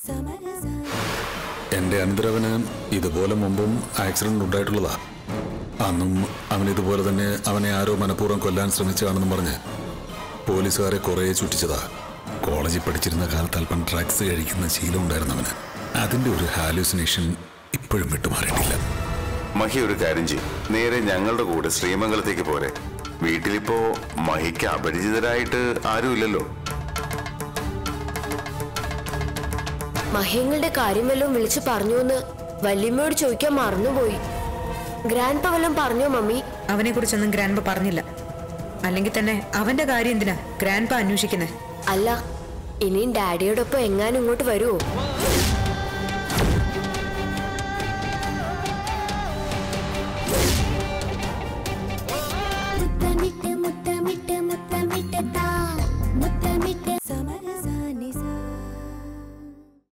എന്റെ അനന്തരവന് ഇതുപോലെ മുമ്പും ആക്സിഡന്റ് ഉണ്ടായിട്ടുള്ളതാ അന്നും അവൻ ഇതുപോലെ തന്നെ അവനെ ആരോ മനഃപൂർവ്വം കൊല്ലാൻ ശ്രമിച്ചതാണെന്നും പറഞ്ഞ് പോലീസുകാരെ കുറേ ചുറ്റിച്ചതാ കോളേജിൽ പഠിച്ചിരുന്ന കാലത്ത് അല്പം ഡ്രഗ്സ് കഴിക്കുന്ന ശീലം ഉണ്ടായിരുന്നവന് അതിന്റെ ഒരു ഹാലൂസിനേഷൻ ഇപ്പോഴും വിട്ടുമാറിയിട്ടില്ല മഹി ഒരു കാര്യം ചെയ്യും നേരെ ഞങ്ങളുടെ കൂടെ ശ്രീമംഗലത്തേക്ക് പോരെ വീട്ടിലിപ്പോ മഹിക്ക് അപരിചിതരായിട്ട് ആരുമില്ലല്ലോ മഹ്യങ്ങളുടെ കാര്യം വല്ലതും വിളിച്ചു പറഞ്ഞു എന്ന് വല്യമ്മയോട് ചോദിക്കാൻ മറന്നുപോയി ഗ്രാൻഡ് വല്ലതും പറഞ്ഞോ മമ്മി അവനെ കുറിച്ചൊന്നും ഗ്രാൻഡ്പ പറഞ്ഞില്ല അല്ലെങ്കിൽ തന്നെ അവന്റെ കാര്യം എന്തിനാ ഗ്രാൻഡ്പ അന്വേഷിക്കുന്നേ അല്ല ഇനിയും ഡാഡിയോടൊപ്പം എങ്ങാനും ഇങ്ങോട്ട് വരുമോ